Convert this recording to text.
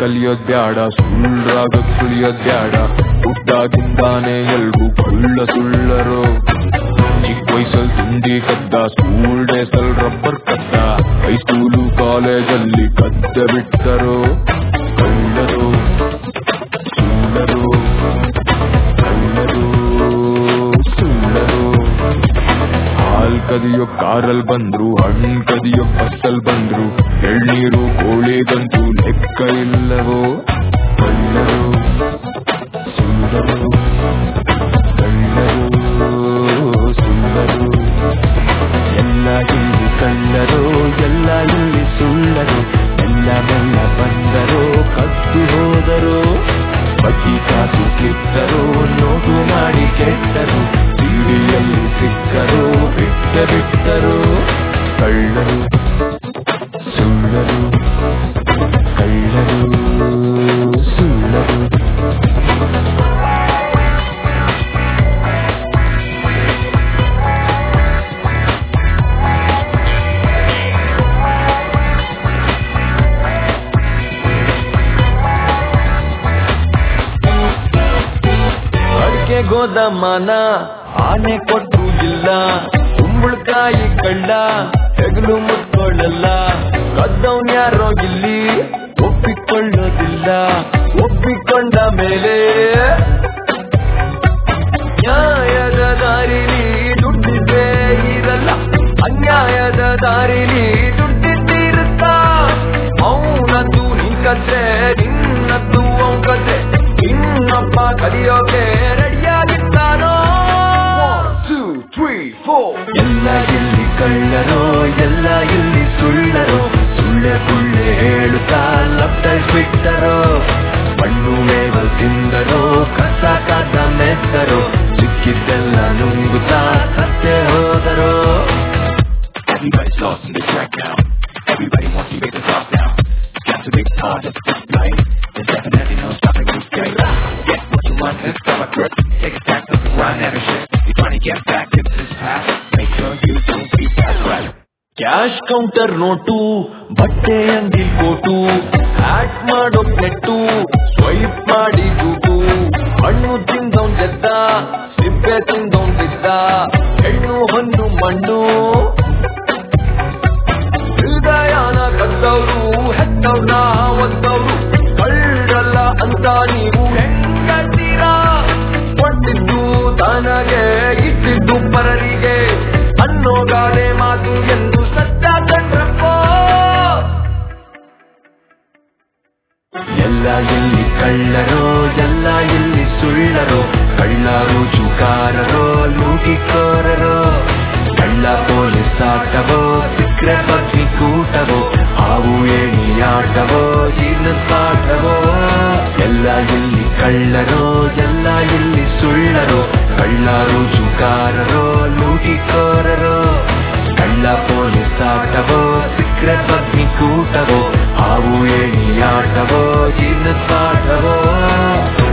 ಕಲಿಯೋದ್ ಬ್ಯಾಡ ಸುಳ್ರಾಗ ಸುಳಿಯೋದ್ ಬ್ಯಾಡ ಹುಟ್ಟಾಗಿಂದಾನೆ ಎಲ್ರು ಕುಳ್ಳ ಸುಳ್ಳರು ಚಿಕ್ಕ ವಯಸ್ಸಲ್ ತಿಂಡಿ ಕದ್ದ ಸ್ಕೂಲ್ ಡೇಸಲ್ ರಬ್ಬರ್ ಕದ್ದ ಹೈಸ್ಕೂಲು ಕಾಲೇಜಲ್ಲಿ ಕದ್ದ ಬಿಟ್ಟರು ಕಳ್ಳರು ಸುಳ್ಳರು ಕಳ್ಳರು ಸುಳ್ಳರು ಹಾಲ್ ಕದಿಯೋ ಕಾರಲ್ ಬಂದ್ರು ಹಣ್ಣು ಕದಿಯೋ ಬಸ್ಸಲ್ ಬಂದ್ರು ಎಳ್ನೀರು ಕೋಳಿಗಂತೂ ಲೆಕ್ಕ ಇಲ್ಲವೋ ಕಳ್ಳರು ಸುಳ್ಳರು ಕಳ್ಳರು ಸುಳ್ಳರು ಎಲ್ಲ ಇಲ್ಲಿ ಕಳ್ಳರು ಎಲ್ಲ ಇಲ್ಲಿ ಸುಳ್ಳರು ಎಲ್ಲ ಮೆಲ್ಲ ಬಂದರು ಕದ್ದು ಹೋದರು ಬಡ್ಡಿ ಕಾಸು ಕಿತ್ತರು ನೋಟು ಮಾಡಿ ಕೆಟ್ಟರು ಬೀಡಿಯಲ್ಲಿ ಸಿಕ್ಕರು ಬಿಟ್ಟ ಬಿಟ್ಟರು ಕಳ್ಳರು ಸುಳ್ಳರು ಕಳ್ಳರು ಸುಳ್ಳರು ಅಡಿಕೆ ಗೋದಮ್ಮನ ಆನೆ ಕೊಟ್ಟು ಇಲ್ಲ ಕುಂಬಳಕಾಯಿ ಕಳ್ಳ ಹೆಗಲು ಮುಟ್ಕೊಳ್ಳಲ್ಲ ಕದ್ದವನ್ ಯಾರೋ ಇಲ್ಲಿ ಒಪ್ಪಿಕೊಳ್ಳೋದಿಲ್ಲ ಒಪ್ಪಿಕೊಂಡ ಮೇಲೆ ನ್ಯಾಯದ ದಾರಿಲಿ ದುಡ್ಡಿದ್ದೇ ಇರಲ್ಲ ಅನ್ಯಾಯದ ದಾರಿಲಿ ದುಡ್ಡಿದ್ದಿರುತ್ತಾ ಅವನದ್ದು ನಿಂಕದ್ರೆ ನಿನ್ನದ್ದು ಅವಕದ್ರೆ ಇನ್ನೊಬ್ಬ ಕಲಿಯೋಕೆ ರೆಡಿಯಾಗಿದ್ದಾನೋ ಟೂ ತ್ರೀ ಫೋರ್ ಎಲ್ಲ ಇಲ್ಲಿ ಕಳ್ಳರೋ ಎಲ್ಲ ಇಲ್ಲಿ ಸುಳ್ಳರೋ ಸುಳ್ಳೆ ಸುಳ್ಳೆ ಹೇಳುತ್ತಾ ಲಪ್ಟೈಸ್ ಬಿಟ್ಟರೋ ಮಣ್ಣು ಮೇವಲ್ ತಿಂದರೋ ಕಸ ಕಾದ ಮೆತ್ತರೋ ಸಿಕ್ಕಿದ್ದೆಲ್ಲ ನುಂಗುತ್ತಾ ಸತ್ಯ ಹೋದರೋ Everybody's lost in the track now. Everybody wants to make the top now. Got to make hard to stop life. There's definitely no stopping this game. Get what you want, let's go a grip. Take a stack of the grind, never shit. You're trying to get back into this path. Make sure you don't be fast right. Cash counter note ಬಟ್ಟೆ ಅಂಗಿ coat hack ಮಾಡೋ ನೆಟ್ಟು swipe ಮಾಡಿ ದುಡ್ಡು ಹಣ್ಣು ತಿಂದವನ್ ಗೆದ್ದ ಸಿಪ್ಪೆ ತಿಂದವನ್ ಬಿದ್ದ ಹೆಣ್ಣು ಹೊನ್ನು ಮಣ್ಣು ಹೃದಯನ ಕದ್ದವ್ರು ಹೆತ್ತವ್ರನ್ನ ಒದ್ದವ್ರು ಕಳ್ಳಲ್ಲ ಅಂತ ನೀವು ಹೆಂಗಳ್ತೀರಾ ಕೊಟ್ಟಿದ್ದು ತನಗೆ ಇಟ್ಟಿದ್ದು ಪರರಿಗೆ ಅನ್ನೋ ಗಾದೆ ಮಾತು ಎಂದು ಸತ್ಯ ಕಂಡ್ರಪ್ಪ ಎಲ್ಲ ಇಲ್ಲಿ ಕಳ್ಳರೋ ಎಲ್ಲ ಇಲ್ಲಿ ಸುಳ್ಳರೋ ಕಳ್ಳರು ಚುಕಾರರೋ ಲೂಟಿಕೋರರೋ ಕಳ್ಳ ಪೊಲೀಸ್ ಆಟವೋ ಸಿಕ್ರೆ ಬಗ್ಗೆ ಕೂಟವೋ ಹಾವು ಏಣಿ ಆಟವೋ ಜೀರ್ಣ ಪಾಠವೋ ಎಲ್ಲ ಇಲ್ಲಿ ಕಳ್ಳರೋ ಎಲ್ಲ ಇಲ್ಲಿ ಸುಳ್ಳರೋ ಕಳ್ಳರು ಚುಕಾರರೋ ಲೂಟಿಕೋರರೋ ಕಳ್ಳ ಪೊಲೀಸ್ ಆಟವೋ ಸಿಕ್ರೆ ಬಗ್ಗೆ ಕೂಟವೋ ಹಾವು ಏಣಿ ಆಟವೋ ಜೀರ್ಣ ಪಾಠವೋ